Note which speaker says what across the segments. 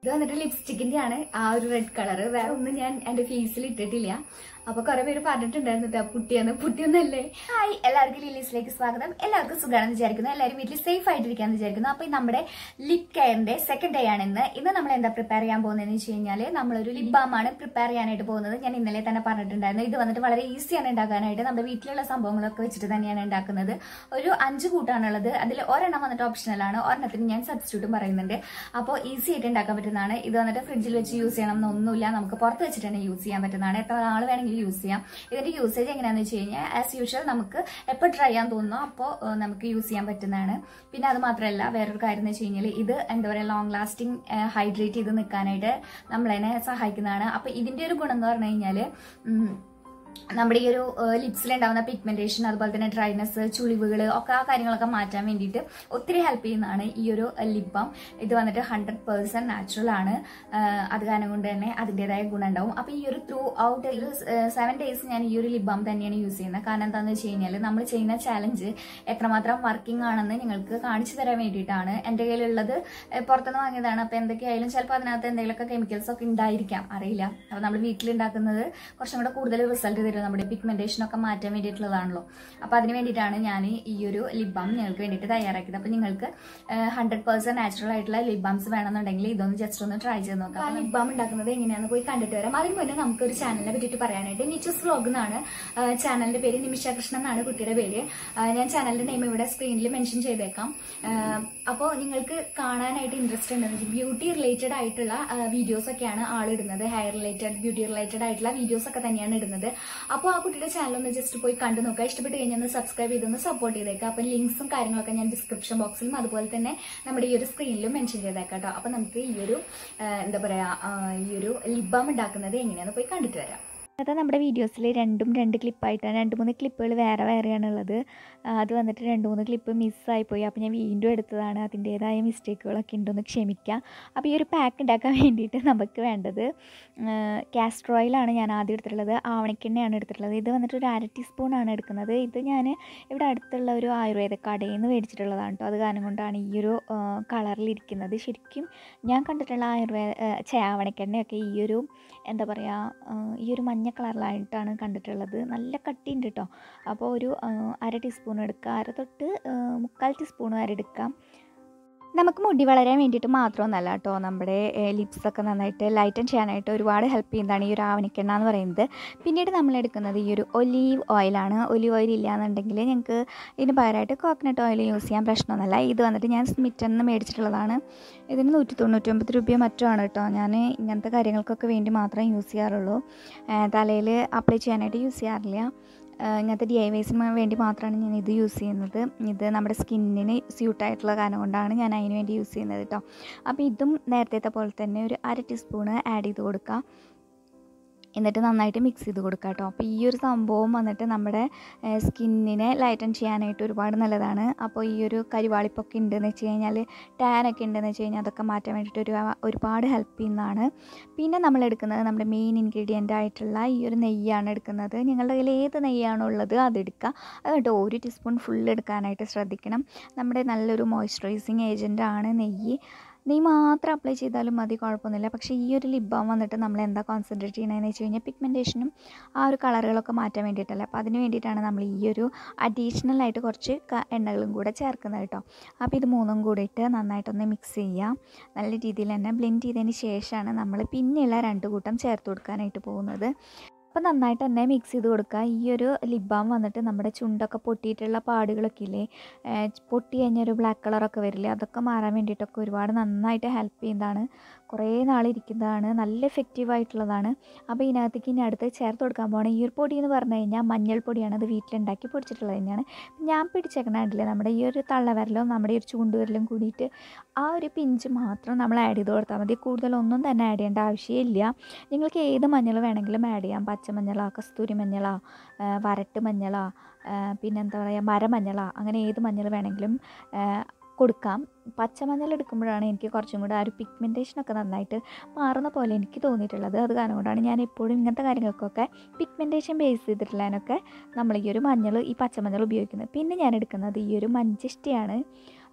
Speaker 1: ഇത് വന്നിട്ട് ലിപ്സ്റ്റിക്കിന്റെ ആണ് ആ ഒരു റെഡ് കളർ വേറെ ഒന്നും ഞാൻ എന്റെ ഫേസിൽ ഇട്ടിട്ടില്ല അപ്പൊ കുറെ പേര് പറഞ്ഞിട്ടുണ്ടായിരുന്നു ട്ടോ, പുട്ടിയെന്ന് പുട്ടിയൊന്നല്ലേ ഹായ് എല്ലാവർക്കും ലിലീസിലേക്ക് സ്വാഗതം എല്ലാവർക്കും സുഖമാണെന്ന് വിചാരിക്കുന്നു എല്ലാവരും വീട്ടിൽ സേഫ് ആയിട്ടിരിക്കാന്ന് വിചാരിക്കുന്നു അപ്പൊ നമ്മുടെ ലിപ് കെയറിന്റെ സെക്കൻഡ് ഡേ ആണ് ഇന്ന് ഇന്ന് നമ്മൾ എന്താ പ്രിപ്പയർ ചെയ്യാൻ പോകുന്നതെന്ന് വെച്ച് കഴിഞ്ഞാല് നമ്മളൊരു ലിപ് ബാം ആണ് പ്രിപ്പയർ ചെയ്യാനായിട്ട് പോകുന്നത് ഞാൻ ഇന്നലെ തന്നെ പറഞ്ഞിട്ടുണ്ടായിരുന്നു ഇത് വന്നിട്ട് വളരെ ഈസിയാണ് ഉണ്ടാക്കാനായിട്ട് നമ്മുടെ വീട്ടിലുള്ള സംഭവങ്ങളൊക്കെ വെച്ചിട്ട് തന്നെയാണ് ഉണ്ടാക്കുന്നത് ഒരു അഞ്ച് കൂട്ടാണുള്ളത് അതിൽ ഒരെണ്ണം വന്നിട്ട് ഓപ്ഷണലാണ് ഒരെണ്ണത്തിന് ഞാൻ സബ്സ്റ്റിറ്റ്യൂട്ടും പറയുന്നുണ്ട് അപ്പോൾ ഈസി ആയിട്ട് ഉണ്ടാക്കാൻ പറ്റുന്നതാണ് ഇത് വന്നിട്ട് ഫ്രിഡ്ജിൽ വെച്ച് യൂസ് ചെയ്യണം എന്നൊന്നുമില്ല നമുക്ക് പുറത്ത് വെച്ചിട്ട് തന്നെ യൂസ് ചെയ്യാൻ പറ്റുന്നതാണ് എത്ര നാൾ വേണമെങ്കിലും യൂസ് ചെയ്യാം ഇതിന്റെ യൂസേജ് എങ്ങനെയാണെന്ന് വെച്ച് കഴിഞ്ഞാൽ ആസ് യൂഷ്വൽ നമുക്ക് എപ്പോൾ ട്രൈ ചെയ്യാൻ തോന്നുന്നോ അപ്പോൾ നമുക്ക് യൂസ് ചെയ്യാൻ പറ്റുന്നതാണ് പിന്നെ അത് മാത്രമല്ല വേറൊരു കാര്യം എന്ന് വെച്ച് കഴിഞ്ഞാൽ ഇത് എന്താ പറയുക ലോങ് ലാസ്റ്റിംഗ് ഹൈഡ്രേറ്റ് ചെയ്ത് നിൽക്കാനായിട്ട് നമ്മളതിനെ സഹായിക്കുന്നതാണ് അപ്പോൾ ഇതിന്റെ ഒരു ഗുണം എന്ന് പറഞ്ഞു കഴിഞ്ഞാൽ നമ്മുടെ ഈ ഒരു ലിപ്സിൽ ഉണ്ടാകുന്ന പിഗ്മെന്റേഷൻ അതുപോലെ തന്നെ ഡ്രൈനെസ് ചുളിവുകൾ ഒക്കെ ആ കാര്യങ്ങളൊക്കെ മാറ്റാൻ വേണ്ടിയിട്ട് ഒത്തിരി ഹെൽപ്പ് ചെയ്യുന്നതാണ് ഈ ഒരു ലിപ് ബാം ഇത് വന്നിട്ട് ഹൺഡ്രഡ് പേഴ്സെന്റ് നാച്ചുറൽ ആണ് ആഹ് അത് കാരണം കൊണ്ട് തന്നെ അതിൻ്റെതായ ഗുണം ഉണ്ടാവും അപ്പോൾ ഈ ഒരു ത്രൂ ഔട്ട് ഒരു സെവൻ ഡേയ്സ് ഞാൻ ഈ ഒരു ലിപ് ബാം തന്നെയാണ് യൂസ് ചെയ്യുന്നത് കാരണം എന്താണെന്ന് വെച്ച് കഴിഞ്ഞാൽ നമ്മൾ ചെയ്യുന്ന ചാലഞ്ച് എത്രമാത്രം വർക്കിംഗ് ആണെന്ന് നിങ്ങൾക്ക് കാണിച്ചു തരാൻ വേണ്ടിയിട്ടാണ് എൻ്റെ കയ്യിലുള്ളത് ഏഹ് പുറത്തുനിന്ന് വാങ്ങിയതാണ് അപ്പോൾ എന്തൊക്കെയായാലും ചിലപ്പോൾ അതിനകത്ത് എന്തെങ്കിലുമൊക്കെ കെമിക്കൽസ് ഒക്കെ ഉണ്ടായിരിക്കാം അറിയില്ല അപ്പോൾ നമ്മൾ വീട്ടിലുണ്ടാക്കുന്നത് കുറച്ചും കൂടെ കൂടുതൽ റിസൾട്ട് തരും നമ്മുടെ പിഗ്മെന്റേഷൻ ഒക്കെ മാറ്റാൻ വേണ്ടിയിട്ടുള്ളതാണല്ലോ അപ്പോൾ അതിന് വേണ്ടിയിട്ടാണ് ഞാൻ ഈ ഒരു ലിപ് ബാം നിങ്ങൾക്ക് വേണ്ടിയിട്ട് തയ്യാറാക്കിയത് അപ്പോൾ നിങ്ങൾക്ക് ഹൺഡ്രഡ് പേഴ്സെന്റ് നാച്ചുറൽ ആയിട്ടുള്ള ലിപ് ബാംസ് വേണമെന്നുണ്ടെങ്കിൽ ഇതൊന്ന് ജസ്റ്റ് ഒന്ന് ട്രൈ ചെയ്ത് നോക്കാം ലിപ് ബാം ഉണ്ടാക്കുന്നത് എങ്ങനെയാണെന്ന് പോയി കണ്ടിട്ട് വരാം അതിന് മുന്നേ നമുക്ക് ഒരു ചാനലിനെ പറ്റിയിട്ട് പറയാനായിട്ട് നിച്ചസ് വ്ലോഗ് എന്നാണ് ചാനലിന്റെ പേര് നിമിഷ കൃഷ്ണൻ എന്നാണ് കുട്ടിയുടെ പേര് ആ, ഞാൻ ചാനലിന്റെ നെയിം ഇവിടെ സ്ക്രീനിൽ മെൻഷൻ ചെയ്തേക്കാം അപ്പോൾ നിങ്ങൾക്ക് കാണാനായിട്ട് ഇൻട്രസ്റ്റ് ഉണ്ടെന്ന് ബ്യൂട്ടി റിലേറ്റഡ് ആയിട്ടുള്ള വീഡിയോസ് ഒക്കെയാണ് ആൾ ഇടുന്നത് ഹെയർ റിലേറ്റഡ് ബ്യൂട്ടി റിലേറ്റഡ് ആയിട്ടുള്ള വീഡിയോസ് ഒക്കെ തന്നെയാണ് ഇടുന്നത് അപ്പോൾ ആ കുട്ടിയുടെ ചാനൽ ഒന്ന് ജസ്റ്റ് പോയി കണ്ടു നോക്കുക ഇഷ്ടപ്പെട്ട് കഴിഞ്ഞാൽ ഒന്ന് സബ്സ്ക്രൈബ് ചെയ്തൊന്ന് സപ്പോർട്ട് ചെയ്തേക്കാം അപ്പം ലിങ്ക്സും കാര്യങ്ങളൊക്കെ ഞാൻ ഡിസ്ക്രിപ്ഷൻ ബോക്സിലും അതുപോലെ തന്നെ നമ്മുടെ ഈ ഒരു സ്ക്രീനിലും മെൻഷൻ ചെയ്തേക്കാം കേട്ടോ അപ്പം നമുക്ക് ഈ ഒരു ആ, എന്താ പറയാ ആ, ഈ ഒരു ലിബാം ഉണ്ടാക്കുന്നത് എങ്ങനെയാണെന്ന് പോയി കണ്ടിട്ട് വരാം
Speaker 2: ഇന്നത്തെ നമ്മുടെ വീഡിയോസിൽ രണ്ടും രണ്ട് ക്ലിപ്പായിട്ടാണ് രണ്ട് മൂന്ന് ക്ലിപ്പുകൾ വേറെ വേറെയാണ് ഉള്ളത് ആ, അത് വന്നിട്ട് രണ്ട് മൂന്ന് ക്ലിപ്പ് മിസ്സായിപ്പോയി അപ്പോൾ ഞാൻ വീണ്ടും എടുത്തതാണ് അതിൻ്റേതായ മിസ്റ്റേക്കുകളൊക്കെ ഉണ്ടെന്ന് ക്ഷമിക്കുക അപ്പോൾ ഈ ഒരു പാക്ക് ഉണ്ടാക്കാൻ വേണ്ടിയിട്ട് നമുക്ക് വേണ്ടത് കാസ്റ്റർ ഓയിലാണ് ഞാൻ ആദ്യം എടുത്തിട്ടുള്ളത് ആവണിക്കെണ്ണയാണ് എടുത്തിട്ടുള്ളത് ഇത് വന്നിട്ട് ഒരു അര ടീസ്പൂണാണ് എടുക്കുന്നത് ഇത് ഞാൻ ഇവിടെ അടുത്തുള്ള ഒരു ആയുർവേദ കടയിൽ നിന്ന് മേടിച്ചിട്ടുള്ളതാണ് കേട്ടോ അത് കാരണം കൊണ്ടാണ് ഈ ഒരു കളറിലിരിക്കുന്നത് ശരിക്കും ഞാൻ കണ്ടിട്ടുള്ള ആയുർവേദ ഛേ, ആവണിക്കെണ്ണയൊക്കെ ഈ ഒരു എന്താ പറയുക ഈ ഒരു മഞ്ഞ കളറിലായിട്ടാണ് കണ്ടിട്ടുള്ളത് നല്ല കട്ടിയുണ്ട് കേട്ടോ അപ്പോൾ ഒരു ആ, അര ടീസ്പൂൺ എടുക്കുക അര തൊട്ട് ആ, മുക്കാൽ ടീസ്പൂൺ വരെ എടുക്കാം നമുക്ക് മുടി വളരാൻ വേണ്ടിയിട്ട് മാത്രമൊന്നല്ല കേട്ടോ നമ്മുടെ ലിപ്സൊക്കെ നന്നായിട്ട് ലൈറ്റൻ ചെയ്യാനായിട്ട് ഒരുപാട് ഹെൽപ്പ് ചെയ്യുന്നതാണ് ഈ ഒരു ആവണിക്കെണ്ണ എന്ന് പറയുന്നത് പിന്നീട് നമ്മൾ എടുക്കുന്നത് ഈ ഒരു ഒലീവ് ഓയിലാണ് ഒലീവ് ഓയിൽ ഇല്ലയെന്നുണ്ടെങ്കിൽ ഞങ്ങൾക്ക് ഇതിന് പകരമായിട്ട് കോക്കനട്ട് ഓയിൽ യൂസ് ചെയ്യാൻ പ്രശ്നമൊന്നുമല്ല ഇത് വന്നിട്ട് ഞാൻ സ്മിറ്റൻ നിന്ന് മേടിച്ചിട്ടുള്ളതാണ് ഇതിന് നൂറ്റി തൊണ്ണൂറ്റൊമ്പത് രൂപയോ മറ്റോ ആണ് കേട്ടോ ഞാൻ ഇങ്ങനത്തെ കാര്യങ്ങൾക്കൊക്കെ വേണ്ടി മാത്രമേ യൂസ് ചെയ്യാറുള്ളൂ തലയിൽ അപ്ലൈ ചെയ്യാനായിട്ട് യൂസ് ചെയ്യാറില്ല ആ, ഇങ്ങനത്തെ ഡി ഐ വൈസിന് വേണ്ടി മാത്രമാണ് ഞാൻ ഇത് യൂസ് ചെയ്യുന്നത് ഇത് നമ്മുടെ സ്കിന്നിന് സ്യൂട്ടായിട്ടുള്ള കാരണം കൊണ്ടാണ് ഞാൻ അതിന് വേണ്ടി യൂസ് ചെയ്യുന്നത് കേട്ടോ അപ്പോൾ ഇതും നേരത്തെ പോലെ തന്നെ ഒരു അര ടീസ്പൂണ് ആഡ് ചെയ്ത് കൊടുക്കുക എന്നിട്ട് നന്നായിട്ട് മിക്സ് ചെയ്ത് കൊടുക്കുക കേട്ടോ അപ്പോൾ ഈ ഒരു സംഭവം വന്നിട്ട് നമ്മുടെ സ്കിന്നിനെ ലൈറ്റൻ ചെയ്യാനായിട്ട് ഒരുപാട് നല്ലതാണ് അപ്പോൾ ഈ ഒരു കരിവാളിപ്പൊക്കെ ഉണ്ടെന്ന് വെച്ച് കഴിഞ്ഞാൽ ടാനൊക്കെ ഉണ്ടെന്ന് വെച്ച് കഴിഞ്ഞാൽ അതൊക്കെ മാറ്റാൻ വേണ്ടിയിട്ട് ഒരു ഒരുപാട് ഹെൽപ്പ് ചെയ്യുന്നതാണ് പിന്നെ നമ്മൾ എടുക്കുന്നത് നമ്മുടെ മെയിൻ ഇൻഗ്രീഡിയൻ്റ് ആയിട്ടുള്ള ഈ ഒരു നെയ്യാണ് എടുക്കുന്നത് നിങ്ങളുടെ കയ്യിൽ ഏത് നെയ്യാണോ ഉള്ളത് അതെടുക്കുക അതുകൊണ്ട് ഒരു ടീസ്പൂൺ ഫുൾ എടുക്കാനായിട്ട് ശ്രദ്ധിക്കണം നമ്മുടെ നല്ലൊരു മോയ്സ്ചറൈസിങ് ഏജൻറ്റാണ് നെയ്യ് നെയ്യ് മാത്രം അപ്ലൈ ചെയ്താലും മതി കുഴപ്പമൊന്നുമില്ല പക്ഷേ ഈ ഒരു ലിപ് ബാം വന്നിട്ട് നമ്മൾ എന്താ കോൺസെൻട്രേറ്റ് ചെയ്യണമെന്ന് വെച്ച് കഴിഞ്ഞാൽ പിഗ്മെൻറ്റേഷനും ആ ഒരു കളറുകളൊക്കെ മാറ്റാൻ വേണ്ടിയിട്ടല്ലേ അപ്പോൾ അതിന് വേണ്ടിയിട്ടാണ് നമ്മൾ ഈ ഒരു അഡീഷണൽ ആയിട്ട് കുറച്ച് ക- എണ്ണകളും കൂടെ ചേർക്കുന്നത് കേട്ടോ അപ്പോൾ ഇത് മൂന്നും കൂടിയിട്ട് നന്നായിട്ടൊന്ന് മിക്സ് ചെയ്യുക നല്ല രീതിയിൽ തന്നെ ബ്ലെൻഡ് ചെയ്തതിന് ശേഷമാണ് നമ്മൾ പിന്നെയുള്ള രണ്ട് കൂട്ടം ചേർത്ത് കൊടുക്കാനായിട്ട് പോകുന്നത് അപ്പോൾ നന്നായിട്ട് തന്നെ മിക്സ് ചെയ്ത് കൊടുക്കുക ഈ ഒരു ലിപ് ബാം വന്നിട്ട് നമ്മുടെ ചുണ്ടൊക്കെ പൊട്ടിയിട്ടുള്ള പാടുകളൊക്കെ ഇല്ലേ ഏഹ് പൊട്ടി കഴിഞ്ഞൊരു ബ്ലാക്ക് കളറൊക്കെ വരില്ലേ അതൊക്കെ മാറാൻ വേണ്ടിയിട്ടൊക്കെ ഒരുപാട് നന്നായിട്ട് ഹെൽപ്പ് ചെയ്യുന്നതാണ് കുറേ നാളിരിക്കുന്നതാണ് നല്ല എഫക്റ്റീവ് ആയിട്ടുള്ളതാണ് അപ്പോൾ ഇതിനകത്തേക്ക് ഇനി അടുത്ത് ചേർത്ത് കൊടുക്കാൻ പോകണം ഈ ഒരു പൊടി എന്ന് പറഞ്ഞു കഴിഞ്ഞാൽ മഞ്ഞൾപ്പൊടിയാണ് അത് വീട്ടിലുണ്ടാക്കി പൊടിച്ചിട്ടുള്ളത് തന്നെയാണ് ഞാൻ പിടിച്ചേക്കണ കണ്ടില്ലേ നമ്മുടെ ഈ ഒരു തള്ളവിരലും നമ്മുടെ ഈ ഒരു ചൂണ്ടുവിരലും കൂടിയിട്ട് ആ ഒരു പിഞ്ച് മാത്രം നമ്മൾ ആഡ് ചെയ്ത് കൊടുത്താൽ മതി കൂടുതലൊന്നും തന്നെ ആഡ് ചെയ്യേണ്ട ആവശ്യമില്ല നിങ്ങൾക്ക് ഏത് മഞ്ഞൾ വേണമെങ്കിലും ആഡ് ചെയ്യാം പച്ചമഞ്ഞളോ കസ്തൂരി മഞ്ഞളോ ആ, വരട്ട് മഞ്ഞളോ ആ, പിന്നെന്താ പറയുക മരമഞ്ഞളോ അങ്ങനെ ഏത് മഞ്ഞൾ വേണമെങ്കിലും ആ, കൊടുക്കാം പച്ചമഞ്ഞൾ എടുക്കുമ്പോഴാണ് എനിക്ക് കുറച്ചും കൂടെ ആ ഒരു പിഗ്മെൻറ്റേഷനൊക്കെ നന്നായിട്ട് മാറുന്ന പോലെ എനിക്ക് തോന്നിയിട്ടുള്ളത് അത് കാരണം കൊണ്ടാണ് ഞാൻ എപ്പോഴും ഇങ്ങനത്തെ കാര്യങ്ങൾക്കൊക്കെ പിഗ്മെൻറ്റേഷൻ ബേസ് ചെയ്തിട്ടുള്ളതിനൊക്കെ നമ്മൾ ഈ ഒരു മഞ്ഞൾ ഈ പച്ചമഞ്ഞൾ ഉപയോഗിക്കുന്നത് പിന്നെ ഞാൻ എടുക്കുന്നത് ഈ ഒരു മഞ്ചിഷ്ടയാണ്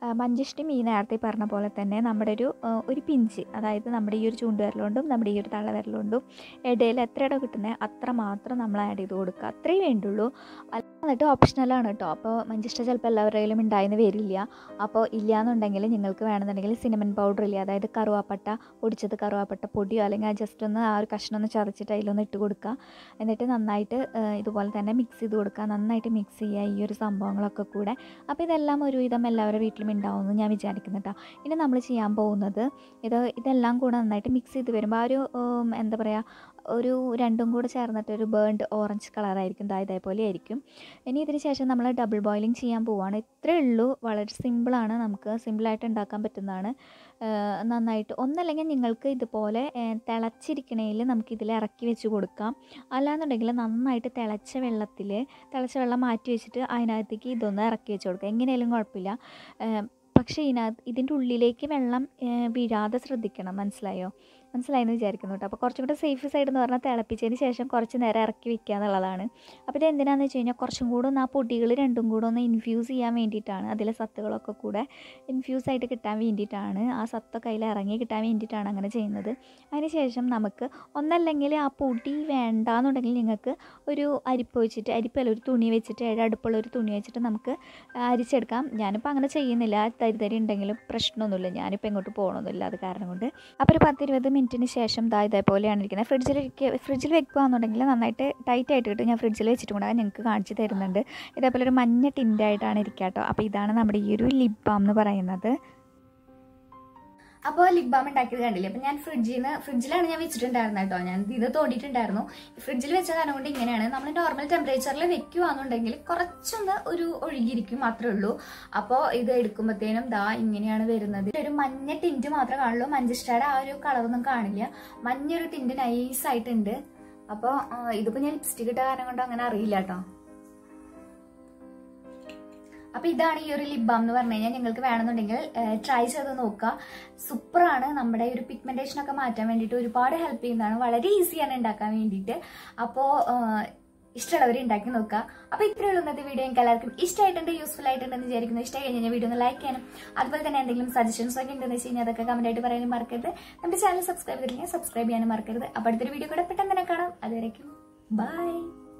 Speaker 2: മഞ്ചിഷ്ടം ഈ നേരത്തെ പറഞ്ഞ പോലെ തന്നെ നമ്മുടെ ഒരു ആ, ഒരു പിഞ്ച് അതായത് നമ്മുടെ ഈ ഒരു ചൂണ്ടുവിരലുകൊണ്ടും നമ്മുടെ ഈ ഒരു തള്ളവിരലുകൊണ്ടും ഇടയിൽ എത്ര ഇടം കിട്ടുന്നത് അത്ര മാത്രം നമ്മൾ ആഡ് ചെയ്ത് കൊടുക്കുക അത്രയേ വേണ്ടുള്ളൂ അല്ല എന്നിട്ട് ഓപ്ഷണലാണ് കേട്ടോ അപ്പോൾ മഞ്ചിഷ്ട ചിലപ്പോൾ എല്ലാവരുടെയിലും ഉണ്ടായെന്ന് വരില്ല അപ്പോൾ ഇല്ലയെന്നുണ്ടെങ്കിൽ നിങ്ങൾക്ക് വേണമെന്നുണ്ടെങ്കിൽ സിനമൻ പൗഡർ ഇല്ല അതായത് കറുവാപ്പട്ട പൊടിച്ചത് കറുവാപ്പട്ട പൊടിയോ അല്ലെങ്കിൽ ജസ്റ്റ് ഒന്ന് ആ ഒരു കഷ്ണം ഒന്ന് ചതച്ചിട്ട് അതിലൊന്ന് ഇട്ട് കൊടുക്കുക എന്നിട്ട് നന്നായിട്ട് ആ, ഇതുപോലെ തന്നെ മിക്സ് ചെയ്ത് കൊടുക്കുക നന്നായിട്ട് മിക്സ് ചെയ്യുക ഈ ഒരു സംഭവങ്ങളൊക്കെ കൂടെ അപ്പോൾ ഇതെല്ലാം ഒരുവിധം എല്ലാവരുടെ വീട്ടിലും ഉണ്ടാവുമെന്ന് ഞാൻ വിചാരിക്കുന്നു കേട്ടോ ഇനി നമ്മൾ ചെയ്യാൻ പോകുന്നത് ഇത് ഇതെല്ലാം കൂടെ നന്നായിട്ട് മിക്സ് ചെയ്ത് വരുമ്പോൾ ആ ഒരു ഉം, എന്താ പറയുക ഒരു രണ്ടും കൂടെ ചേർന്നിട്ട് ഒരു ബേൺഡ് ഓറഞ്ച് കളറായിരിക്കും ദാ ഇതേപോലെ ആയിരിക്കും ഇനി ഇതിന് ശേഷം നമ്മൾ ഡബിൾ ബോയിലിംഗ് ചെയ്യാൻ പോവുകയാണ് ഇത്രയേ ഉള്ളൂ വളരെ സിമ്പിളാണ് നമുക്ക് സിമ്പിളായിട്ട് ഉണ്ടാക്കാൻ പറ്റുന്നതാണ് ഏഹ് നന്നായിട്ട് ഒന്നല്ലെങ്കിൽ നിങ്ങൾക്ക് ഇതുപോലെ ഏഹ് തിളച്ചിരിക്കണേൽ നമുക്ക് ഇതിൽ ഇറക്കി വെച്ച് കൊടുക്കാം അല്ലാന്നുണ്ടെങ്കിൽ നന്നായിട്ട് തിളച്ച വെള്ളത്തിൽ തിളച്ച വെള്ളം മാറ്റി വെച്ചിട്ട് അതിനകത്തേക്ക് ഇതൊന്ന് ഇറക്കി വെച്ച് കൊടുക്കുക എങ്ങനെയായാലും കുഴപ്പമില്ല ഏഹ് പക്ഷേ ഇതിനകത്ത് ഇതിൻ്റെ ഉള്ളിലേക്ക് വെള്ളം ഏഹ് വീഴാതെ ശ്രദ്ധിക്കണം മനസ്സിലായോ മനസ്സിലായെന്ന് വിചാരിക്കുന്നു കേട്ടോ അപ്പോൾ കുറച്ചും കൂടെ സേഫ് സൈഡ് എന്ന് പറഞ്ഞാൽ തിളപ്പിച്ചതിന് ശേഷം കുറച്ച് നേരം ഇറക്കി വെക്കുക എന്നുള്ളതാണ് അപ്പോൾ ഇത് എന്തിനാണെന്ന് വെച്ച് കഴിഞ്ഞാൽ കുറച്ചും കൂടെ ഒന്ന് ആ പൊടികൾ രണ്ടും കൂടെ ഒന്ന് ഇൻഫ്യൂസ് ചെയ്യാൻ വേണ്ടിയിട്ടാണ് അതിലെ സത്തുകളൊക്കെ കൂടെ ഇൻഫ്യൂസ് ആയിട്ട് കിട്ടാൻ വേണ്ടിയിട്ടാണ് ആ സത്തൊക്കെ അതിൽ ഇറങ്ങി കിട്ടാൻ വേണ്ടിയിട്ടാണ് അങ്ങനെ ചെയ്യുന്നത് അതിന് ശേഷം നമുക്ക് ഒന്നല്ലെങ്കിൽ ആ പൊടി വേണ്ടാന്നുണ്ടെങ്കിൽ നിങ്ങൾക്ക് ഒരു അരിപ്പ് വെച്ചിട്ട് അരിപ്പല്ല ഒരു തുണി വെച്ചിട്ട് ഏഴ് അടുപ്പുള്ള ഒരു തുണി വെച്ചിട്ട് നമുക്ക് അരിച്ചെടുക്കാം ഞാനിപ്പോൾ അങ്ങനെ ചെയ്യുന്നില്ല തരി തരി ഉണ്ടെങ്കിലും പ്രശ്നമൊന്നുമില്ല ഞാനിപ്പോൾ എങ്ങോട്ട് പോകണമെന്നില്ല അത് കാരണം കൊണ്ട് അപ്പോൾ ഒരു പത്തിരുപത് മിനിറ്റിന് ശേഷം ദാ ഇതേപോലെയാണ് ഇരിക്കുന്നത് ഫ്രിഡ്ജിൽ ഫ്രിഡ്ജിൽ വെക്കുകയാണെന്നുണ്ടെങ്കിൽ നന്നായിട്ട് ടൈറ്റ് ആയിട്ട് കിട്ടും ഞാൻ ഫ്രിഡ്ജിൽ വെച്ചിട്ട് കൂടെ നിങ്ങൾക്ക് കാണിച്ച് തരുന്നുണ്ട് ഇതേപോലെ ഒരു മഞ്ഞ ടിൻ്റായിട്ടാണ് ഇരിക്കുക കേട്ടോ അപ്പോൾ ഇതാണ് നമ്മുടെ ഈ ഒരു ലിപ് ബാം എന്ന് പറയുന്നത്
Speaker 1: അപ്പോൾ ലിപ് ബാം ഉണ്ടാക്കിയത് കണ്ടില്ലേ അപ്പൊ ഞാൻ ഫ്രിഡ്ജിൽ നിന്ന് ഫ്രിഡ്ജിലാണ് ഞാൻ വെച്ചിട്ടുണ്ടായിരുന്നത് കേട്ടോ ഞാൻ ഇത് തോണ്ടിയിട്ടുണ്ടായിരുന്നു ഫ്രിഡ്ജിൽ വെച്ച കാരണം കൊണ്ട് ഇങ്ങനെയാണ് നമ്മൾ നോർമൽ ടെമ്പറേച്ചറിൽ വെക്കുകയാണെന്നുണ്ടെങ്കിൽ കുറച്ചൊന്ന് ഒരു ഒഴുകിയിരിക്കും മാത്രമേ ഉള്ളൂ അപ്പോൾ ഇത് എടുക്കുമ്പോഴത്തേനും ദാ ഇങ്ങനെയാണ് വരുന്നത് ഒരു മഞ്ഞ ടിൻറ്റ് മാത്രമേ കാണുള്ളൂ മഞ്ചിഷ്ടയുടെ ആ ഒരു കളറൊന്നും കാണില്ല മഞ്ഞൊരു ടിൻറ്റ് നൈസായിട്ടുണ്ട് അപ്പോൾ ഇതിപ്പോൾ ഞാൻ ലിപ്സ്റ്റിക് ഇട്ട കാരണം കൊണ്ട് അങ്ങനെ അറിയില്ല കേട്ടോ അപ്പൊ ഇതാണ് ഈ ഒരു ലിപ് ബാം എന്ന് പറഞ്ഞു കഴിഞ്ഞാൽ നിങ്ങൾക്ക് വേണമെന്നുണ്ടെങ്കിൽ ട്രൈ ചെയ്ത് നോക്കുക സൂപ്പറാണ് നമ്മുടെ ഒരു പിഗ്മെന്റേഷൻ ഒക്കെ മാറ്റാൻ വേണ്ടിയിട്ട് ഒരുപാട് ഹെൽപ്പ് ചെയ്യുന്നതാണ് വളരെ ഈസിയാണ് ഉണ്ടാക്കാൻ വേണ്ടിയിട്ട് അപ്പോൾ ഇഷ്ടമുള്ളവർ ഉണ്ടാക്കി നോക്കുക അപ്പൊ ഇത്രയുള്ള ഇന്നത്തെ വീഡിയോ എനിക്ക് എല്ലാവർക്കും ഇഷ്ടമായിട്ടുണ്ട് യൂസ്ഫുൾ ആയിട്ടുണ്ടെന്ന് വിചാരിക്കുന്നു ഇഷ്ടമായി കഴിഞ്ഞാൽ വീഡിയോ ഒന്ന് ലൈക്ക് ചെയ്യാനും അതുപോലെ തന്നെ എന്തെങ്കിലും സജഷൻസ് ഒക്കെ ഉണ്ടെന്ന് വെച്ച് കഴിഞ്ഞാൽ അതൊക്കെ കമന്റ് ആയിട്ട് പറയാനും മറക്കരുത് നമ്മുടെ ചാനൽ സബ്സ്ക്രൈബ് ചെയ്തില്ലെങ്കിൽ സബ്സ്ക്രൈബ് ചെയ്യാനും മറക്കരുത് അപ്പൊ അടുത്തൊരു വീഡിയോ കൂടെ പെട്ടെന്ന് തന്നെ കാണാം അതുവരേക്കും ബൈ